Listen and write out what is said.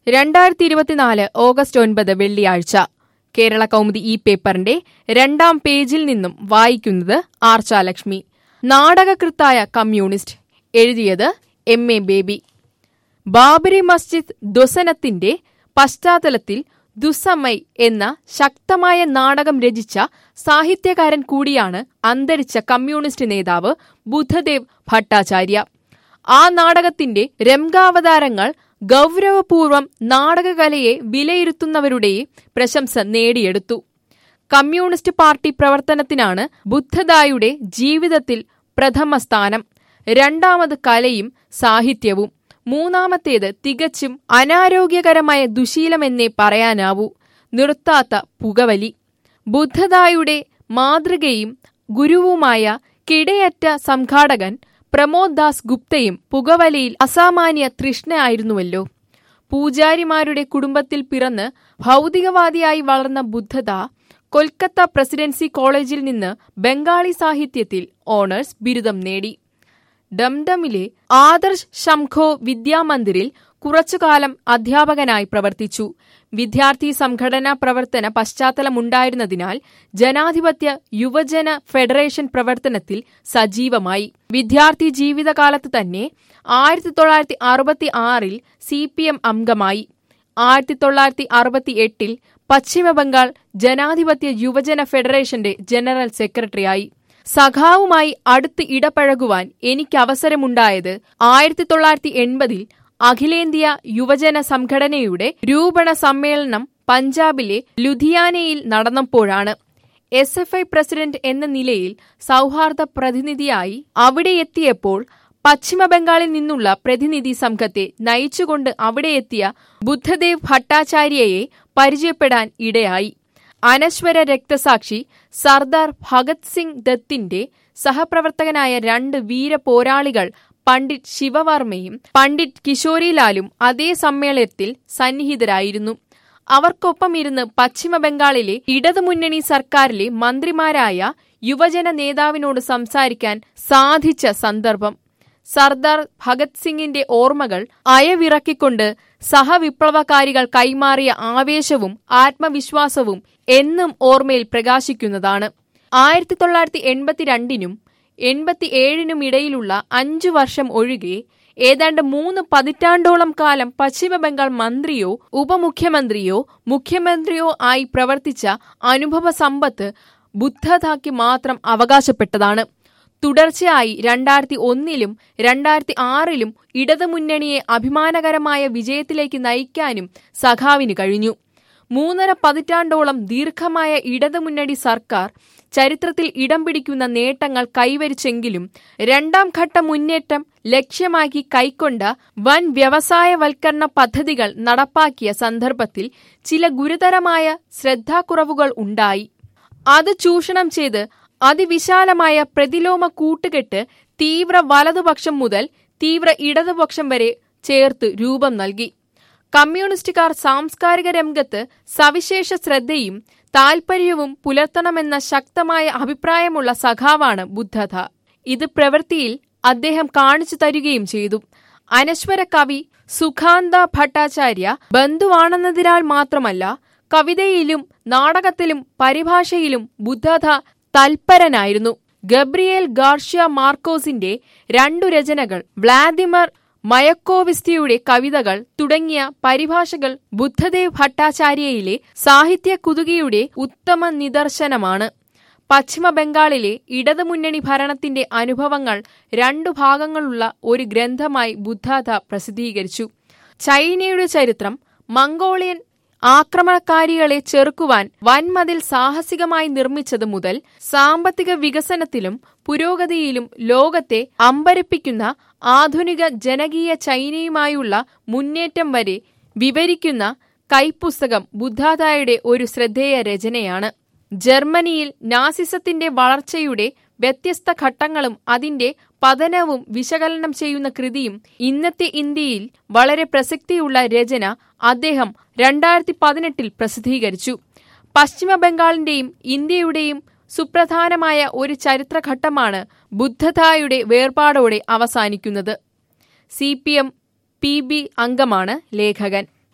രണ്ടായിരത്തി ഇരുപത്തിനാല് ഓഗസ്റ്റ് ഒൻപത് വെള്ളിയാഴ്ച കേരള കൗമുദി ഈ പേപ്പറിന്റെ രണ്ടാം പേജിൽ നിന്നും വായിക്കുന്നത് ആർച്ചാലക്ഷ്മി നാടകകൃത്തായ കമ്മ്യൂണിസ്റ്റ് എഴുതിയത് എം എ ബേബി ബാബരി മസ്ജിദ് ദുസനത്തിന്റെ പശ്ചാത്തലത്തിൽ ദുസ്സമൈ എന്ന ശക്തമായ നാടകം രചിച്ച സാഹിത്യകാരൻ കൂടിയാണ് അന്തരിച്ച കമ്മ്യൂണിസ്റ്റ് നേതാവ് ബുദ്ധദേവ് ഭട്ടാചാര്യ ആ നാടകത്തിന്റെ രംഗാവതാരങ്ങൾ ഗൗരവപൂർവം നാടകകലയെ വിലയിരുത്തുന്നവരുടെ പ്രശംസ നേടിയെടുത്തു കമ്മ്യൂണിസ്റ്റ് പാർട്ടി പ്രവർത്തനത്തിനാണ് ബുദ്ധദായുടെ ജീവിതത്തിൽ പ്രഥമ സ്ഥാനം രണ്ടാമത് കലയും സാഹിത്യവും മൂന്നാമത്തേത് തികച്ചും അനാരോഗ്യകരമായ ദുശീലമെന്നേ പറയാനാവൂ നിർത്താത്ത പുകവലി ബുദ്ധദായുടെ മാതൃകയും ഗുരുവുമായ കിടയറ്റ സംഘാടകൻ പ്രമോദ് ദാസ് ഗുപ്തയും പുകവലിയിൽ അസാമാന്യ തൃഷ്ണയായിരുന്നുവല്ലോ പൂജാരിമാരുടെ കുടുംബത്തിൽ പിറന്ന് ഭൗതികവാദിയായി വളർന്ന ബുദ്ധദ കൊൽക്കത്ത പ്രസിഡൻസി കോളേജിൽ നിന്ന് ബംഗാളി സാഹിത്യത്തിൽ ഓണേഴ്സ് ബിരുദം നേടി ഡംഡമിലെ ആദർശ് ശംഖോ വിദ്യാമന്ദിറിൽ കുറച്ചുകാലം അധ്യാപകനായി പ്രവർത്തിച്ചു വിദ്യാർത്ഥി സംഘടനാ പ്രവർത്തന പശ്ചാത്തലമുണ്ടായിരുന്നതിനാൽ ജനാധിപത്യ യുവജന ഫെഡറേഷൻ പ്രവർത്തനത്തിൽ സജീവമായി വിദ്യാർത്ഥി ജീവിതകാലത്ത് തന്നെ ആയിരത്തി തൊള്ളായിരത്തി അറുപത്തി ആറിൽ സി പി എം അംഗമായി ആയിരത്തി തൊള്ളായിരത്തി അറുപത്തി എട്ടിൽ പശ്ചിമബംഗാൾ ജനാധിപത്യ യുവജന ഫെഡറേഷന്റെ ജനറൽ സെക്രട്ടറിയായി സഖാവുമായി അടുത്ത് ഇടപഴകുവാൻ എനിക്ക് അവസരമുണ്ടായത് ആയിരത്തി തൊള്ളായിരത്തി എൺപതിൽ അഖിലേന്ത്യാ യുവജന സംഘടനയുടെ രൂപണ സമ്മേളനം പഞ്ചാബിലെ ലുധിയാനയിൽ നടന്നപ്പോഴാണ് എസ് എഫ് ഐ പ്രസിഡന്റ് എന്ന നിലയിൽ സൗഹാർദ്ദ പ്രതിനിധിയായി അവിടെ എത്തിയപ്പോൾ പശ്ചിമബംഗാളിൽ നിന്നുള്ള പ്രതിനിധി സംഘത്തെ നയിച്ചുകൊണ്ട് അവിടെ എത്തിയ ബുദ്ധദേവ് ഭട്ടാചാര്യയെ പരിചയപ്പെടാൻ ഇടയായി അനശ്വര രക്തസാക്ഷി സർദാർ ഭഗത് സിംഗ് ദത്തിന്റെ സഹപ്രവർത്തകനായ രണ്ട് വീര പോരാളികൾ പണ്ഡിറ്റ് ശിവവർമ്മയും പണ്ഡിറ്റ് കിശോരിലാലും അതേ സമ്മേളനത്തിൽ സന്നിഹിതരായിരുന്നു അവർക്കൊപ്പം ഇരുന്ന് പശ്ചിമബംഗാളിലെ ഇടതുമുന്നണി സർക്കാരിലെ മന്ത്രിമാരായ യുവജന നേതാവിനോട് സംസാരിക്കാൻ സാധിച്ച സന്ദർഭം സർദാർ ഭഗത് സിംഗിന്റെ ഓർമ്മകൾ അയവിറക്കിക്കൊണ്ട് സഹവിപ്ലവകാരികൾ കൈമാറിയ ആവേശവും ആത്മവിശ്വാസവും എന്നും ഓർമ്മയിൽ പ്രകാശിക്കുന്നതാണ് ആയിരത്തി തൊള്ളായിരത്തി എൺപത്തിരണ്ടിനും എൺപത്തിയേഴിനും ഇടയിലുള്ള അഞ്ചു വർഷം ഒഴികെ ഏതാണ്ട് മൂന്ന് പതിറ്റാണ്ടോളം കാലം പശ്ചിമബംഗാൾ മന്ത്രിയോ ഉപമുഖ്യമന്ത്രിയോ മുഖ്യമന്ത്രിയോ ആയി പ്രവർത്തിച്ച അനുഭവ സമ്പത്ത് ബുദ്ധതാക്ക് മാത്രം അവകാശപ്പെട്ടതാണ് തുടർച്ചയായി രണ്ടായിരത്തി ഒന്നിലും രണ്ടായിരത്തി ആറിലും ഇടതുമുന്നണിയെ അഭിമാനകരമായ വിജയത്തിലേക്ക് നയിക്കാനും സഖാവിന് കഴിഞ്ഞു മൂന്നര പതിറ്റാണ്ടോളം ദീർഘമായ ഇടതുമുന്നണി സർക്കാർ ചരിത്രത്തിൽ ഇടം പിടിക്കുന്ന നേട്ടങ്ങൾ കൈവരിച്ചെങ്കിലും രണ്ടാം ഘട്ട മുന്നേറ്റം ലക്ഷ്യമാക്കി കൈക്കൊണ്ട വൻ വ്യവസായവൽക്കരണ പദ്ധതികൾ നടപ്പാക്കിയ സന്ദർഭത്തിൽ ചില ഗുരുതരമായ ശ്രദ്ധാക്കുറവുകൾ ഉണ്ടായി അത് ചൂഷണം ചെയ്ത് അതിവിശാലമായ പ്രതിലോമ കൂട്ടുകെട്ട് തീവ്ര വലതുപക്ഷം മുതൽ തീവ്ര ഇടതുപക്ഷം വരെ ചേർത്ത് രൂപം നൽകി കമ്മ്യൂണിസ്റ്റുകാർ സാംസ്കാരിക രംഗത്ത് സവിശേഷ ശ്രദ്ധയും താൽപര്യവും പുലർത്തണമെന്ന ശക്തമായ അഭിപ്രായമുള്ള സഖാവാണ് ബുദ്ധത ഇത് പ്രവൃത്തിയിൽ അദ്ദേഹം കാണിച്ചു തരികയും ചെയ്തു അനശ്വര കവി സുഖാന്ത ഭട്ടാചാര്യ ബന്ധുവാണെന്നതിനാൽ മാത്രമല്ല കവിതയിലും നാടകത്തിലും പരിഭാഷയിലും ബുദ്ധത തൽപരനായിരുന്നു ഗബ്രിയേൽ ഗാർഷ്യ മാർക്കോസിന്റെ രണ്ടു രചനകൾ വ്ളാദിമർ മയക്കോവിസ്തിയുടെ കവിതകൾ തുടങ്ങിയ പരിഭാഷകൾ ബുദ്ധദേവ് ഭട്ടാചാര്യയിലെ സാഹിത്യ കുതുകിയുടെ ഉത്തമ നിദർശനമാണ് പശ്ചിമ ബംഗാളിലെ ഇടതുമുന്നണി ഭരണത്തിന്റെ അനുഭവങ്ങൾ രണ്ടു ഭാഗങ്ങളുള്ള ഒരു ഗ്രന്ഥമായി ബുദ്ധത പ്രസിദ്ധീകരിച്ചു ചൈനയുടെ ചരിത്രം മംഗോളിയൻ ആക്രമണകാരികളെ ചെറുക്കുവാൻ വൻമതിൽ സാഹസികമായി നിർമ്മിച്ചത് മുതൽ സാമ്പത്തിക വികസനത്തിലും പുരോഗതിയിലും ലോകത്തെ അമ്പരപ്പിക്കുന്ന ആധുനിക ജനകീയ ചൈനയുമായുള്ള മുന്നേറ്റം വരെ വിവരിക്കുന്ന കൈപ്പുസ്തകം ബുദ്ധാദായുടെ ഒരു ശ്രദ്ധേയ രചനയാണ് ജർമ്മനിയിൽ നാസിസത്തിന്റെ വളർച്ചയുടെ വ്യത്യസ്ത ഘട്ടങ്ങളും അതിന്റെ പതനവും വിശകലനം ചെയ്യുന്ന കൃതിയും ഇന്നത്തെ ഇന്ത്യയിൽ വളരെ പ്രസക്തിയുള്ള രചന അദ്ദേഹം രണ്ടായിരത്തി പതിനെട്ടിൽ പ്രസിദ്ധീകരിച്ചു പശ്ചിമ ബംഗാളിന്റെയും ഇന്ത്യയുടെയും സുപ്രധാനമായ ഒരു ചരിത്രഘട്ടമാണ് ബുദ്ധതായുടെ വേർപാടോടെ അവസാനിക്കുന്നത് C P M P B അംഗമാണ് ലേഖകൻ